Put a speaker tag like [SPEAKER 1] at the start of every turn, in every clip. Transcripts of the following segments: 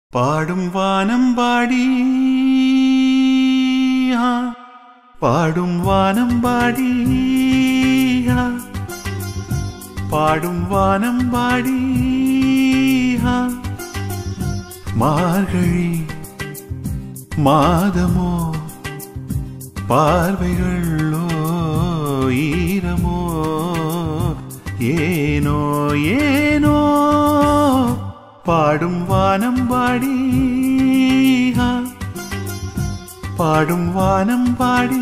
[SPEAKER 1] பாடும் வானம் பாடி ஆ, பாடும் வானம் பாடி ஆ, பாடும் வானம் பாடி ஆ, மார்கழி மாதமோ பார்வைகளோ ஈரமோ ஏனோ ஏனோ பாடும் வானம் பாடி ஆ, பாடும் வானம் பாடி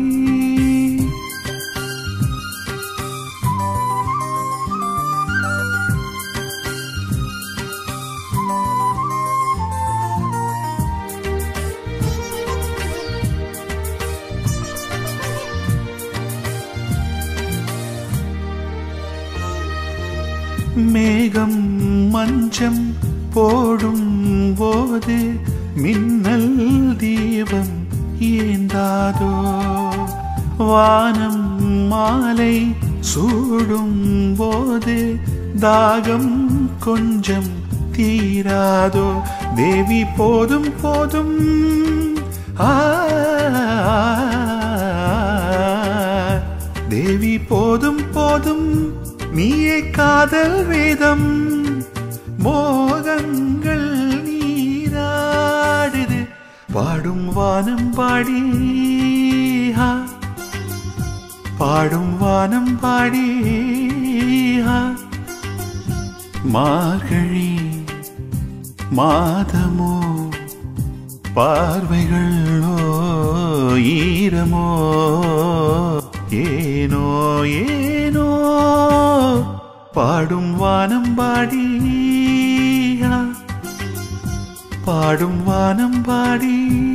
[SPEAKER 1] மேகம் மஞ்சம் போடும் போது மின்னல் தீபம் ஏந்தாதோ வானம் மாலை சூடும் போது தாகம் கொஞ்சம் தீராதோ தேவி போதும் போதும் ஆ தேவி போதும் போதும் நீயே காதல் வேதம் மோகங்கள் நீராடுது பாடும் வானம் பாடி ஆ, பாடும் வானம் பாடி ஆ, மார்கழி மாதமோ பார்வைகளோ ஈரமோ ஏனோ ஏனோ பாடும் வானம் பாடி ஆ, பாடும் வானம் பாடி